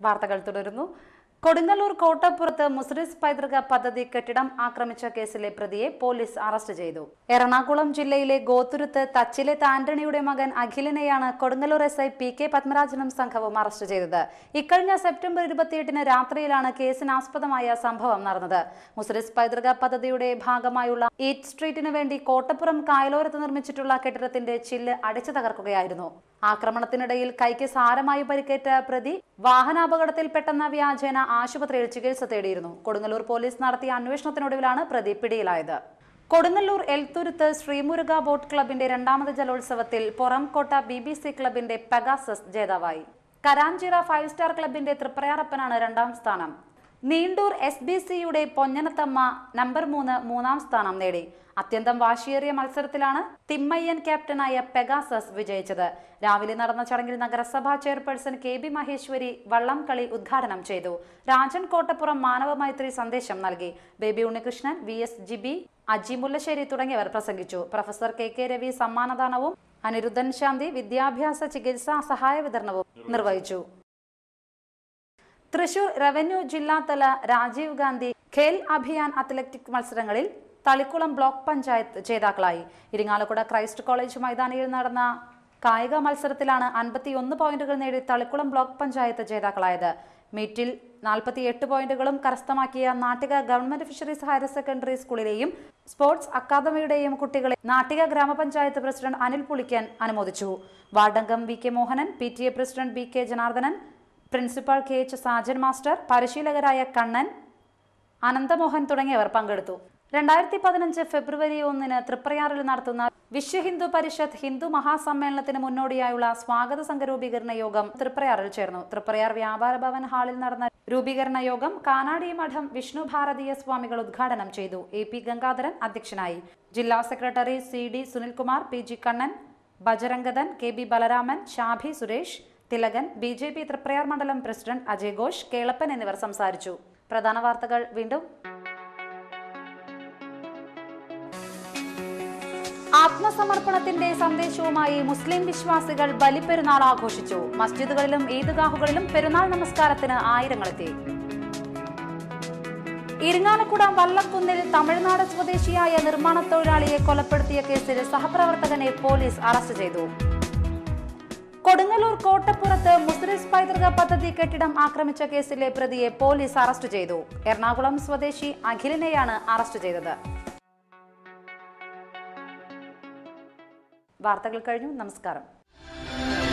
വാർത്തകൾ തുടരുന്നു കൊടുങ്ങല്ലൂർ കോട്ടപ്പുറത്ത് മുസ്ലിസ് പൈതൃക പദ്ധതി കെട്ടിടം ആക്രമിച്ച കേസിലെ പ്രതിയെ പോലീസ് അറസ്റ്റ് ചെയ്തു എറണാകുളം ജില്ലയിലെ ഗോത്തുരുത്ത് തച്ചിലെ ആന്റണിയുടെ മകൻ അഖിലിനെയാണ് Kodungallur S I P K പത്മരാജനും സംഘവും അറസ്റ്റ് ചെയ്തത് ഇക്കഴിഞ്ഞ സെപ്റ്റംബർ ഇരുപത്തിയെട്ടിന് രാത്രിയിലാണ് കേസിനാസ്പദമായ സംഭവം നടന്നത് മുസ്ലിസ് പൈതൃക പദ്ധതിയുടെ ഭാഗമായുള്ള ഈറ്റ് സ്ട്രീറ്റിന് വേണ്ടി കോട്ടപ്പുറം കായലോരത്ത് നിർമ്മിച്ചിട്ടുള്ള കെട്ടിടത്തിന്റെ ചില്ല് അടിച്ചു തകർക്കുകയായിരുന്നു ആക്രമണത്തിനിടയിൽ കൈക്ക് സാരമായി പരിക്കേറ്റ പ്രതി വാഹനാപകടത്തിൽപ്പെട്ടെന്ന വ്യാജേന ആശുപത്രിയിൽ ചികിത്സ തേടിയിരുന്നു കൊടുങ്ങല്ലൂർ പോലീസ് നടത്തിയ അന്വേഷണത്തിനൊടുവിലാണ് പ്രതി പിടിയിലായത് കൊടുങ്ങല്ലൂർ എൽത്തുരുത്ത് ശ്രീമുരുക ബോട്ട് ക്ലബിന്റെ രണ്ടാമത് ജലോത്സവത്തിൽ പൊറംകോട്ട ബി ബി സി ക്ലബിന്റെ പെഗാസസ് ജേതാവായി കരാഞ്ചിറ ഫൈവ് സ്റ്റാർ ക്ലബിന്റെ തൃപ്രയാറപ്പനാണ് രണ്ടാം സ്ഥാനം നീണ്ടൂർ എസ് ബി സിയുടെ പൊന്നനത്തമ്മ നമ്പർ മൂന്ന് മൂന്നാം സ്ഥാനം നേടി അത്യന്തം വാശിയേറിയ മത്സരത്തിലാണ് തിമ്മയ്യൻ ക്യാപ്റ്റനായ പെഗാസസ് വിജയിച്ചത് രാവിലെ നടന്ന ചടങ്ങിൽ നഗരസഭാ ചെയർപേഴ്സൺ കെ ബി മഹേശ്വരി വള്ളം കളി ഉദ്ഘാടനം ചെയ്തു രാജൻ കോട്ടപ്പുറം മാനവ മൈത്രി സന്ദേശം നൽകി ബേബി ഉണ്ണികൃഷ്ണൻ വി എസ് ജിബി അജി മുല്ലശ്ശേരി തുടങ്ങിയവർ പ്രസംഗിച്ചു പ്രൊഫസർ കെ കെ രവി സമ്മാനദാനവും അനിരുദ്ധൻ ശാന്തി വിദ്യാഭ്യാസ ചികിത്സാ സഹായ വിതരണവും നിർവഹിച്ചു തൃശൂർ റവന്യൂ ജില്ലാതല രാജീവ് ഗാന്ധി ഖേൽ അഭിയാൻ അത്ലറ്റിക് മത്സരങ്ങളിൽ തളിക്കുളം ബ്ലോക്ക് പഞ്ചായത്ത് ജേതാക്കളായി ഇരിങ്ങാലക്കുട ക്രൈസ്റ്റ് കോളേജ് മൈതാനിയിൽ നടന്ന കായിക മത്സരത്തിലാണ് അൻപത്തിയൊന്ന് പോയിന്റുകൾ നേടി തളിക്കുളം ബ്ലോക്ക് പഞ്ചായത്ത് ജേതാക്കളായത് മീറ്റിൽ നാൽപ്പത്തി എട്ട് പോയിന്റുകളും കരസ്ഥമാക്കിയ Nattika government fisheries higher secondary സ്കൂളിലെയും സ്പോർട്സ് അക്കാദമിയുടെയും കുട്ടികളെ നാട്ടിക ഗ്രാമപഞ്ചായത്ത് പ്രസിഡന്റ് അനിൽ പുളിക്കൻ അനുമോദിച്ചു വാർഡംഗം V K Mohanan P T A president B K Janardhanan principal K H Sajan master പരിശീലകരായ കണ്ണൻ അനന്തമോഹൻ തുടങ്ങിയവർ പങ്കെടുത്തു രണ്ടായിരത്തി പതിനഞ്ച് ഫെബ്രുവരി ഒന്നിന് തൃപ്രയാറിൽ നടത്തുന്ന വിശ്വ ഹിന്ദു പരിഷത്ത് ഹിന്ദു മഹാസമ്മേളനത്തിന് മുന്നോടിയായുള്ള സ്വാഗത സംഘ രൂപീകരണ യോഗം തൃപ്രയാറിൽ ചേർന്നു തൃപ്രയാർ വ്യാപാര ഭവൻ ഹാളിൽ നടന്ന രൂപീകരണ യോഗം കാനാടി മഠം വിഷ്ണു ഭാരതീയ സ്വാമികൾ ഉദ്ഘാടനം ചെയ്തു എ പി ഗംഗാധരൻ അധ്യക്ഷനായി ജില്ലാ secretary C D Sunilkumar P G Kannan ബജരംഗതൻ K B Balaraman Shabhi Suresh Thilakan B J P Triprayar മണ്ഡലം പ്രസിഡന്റ് അജയ് ഘോഷ് കേളപ്പൻ എന്നിവർ സംസാരിച്ചു പ്രധാന വാർത്തകൾ വീണ്ടും ആത്മസമർപ്പണത്തിന്റെ സന്ദേശവുമായി മുസ്ലിം വിശ്വാസികൾ ബലിപ്പെരുന്നാൾ ആഘോഷിച്ചു മസ്ജിദുകളിലും ഈദ്ഗാഹുകളിലും പെരുന്നാൾ നമസ്കാരത്തിന് ആയിരങ്ങളെത്തി ഇരിങ്ങാലക്കുട വല്ലക്കുന്നിൽ തമിഴ്നാട് സ്വദേശിയായ നിർമ്മാണ തൊഴിലാളിയെ കൊലപ്പെടുത്തിയ കേസിൽ സഹപ്രവർത്തകനെ പോലീസ് അറസ്റ്റ് ചെയ്തു കൊടുങ്ങല്ലൂർ കോട്ടപ്പുറത്ത് മുസ്ലിസ് പൈതൃക പദ്ധതി കെട്ടിടം ആക്രമിച്ച കേസിലെ പ്രതിയെ പോലീസ് അറസ്റ്റ് ചെയ്തു എറണാകുളം സ്വദേശി അഖിലിനെയാണ് അറസ്റ്റ് ചെയ്തത് വാർത്തകൾ കഴിഞ്ഞു നമസ്കാരം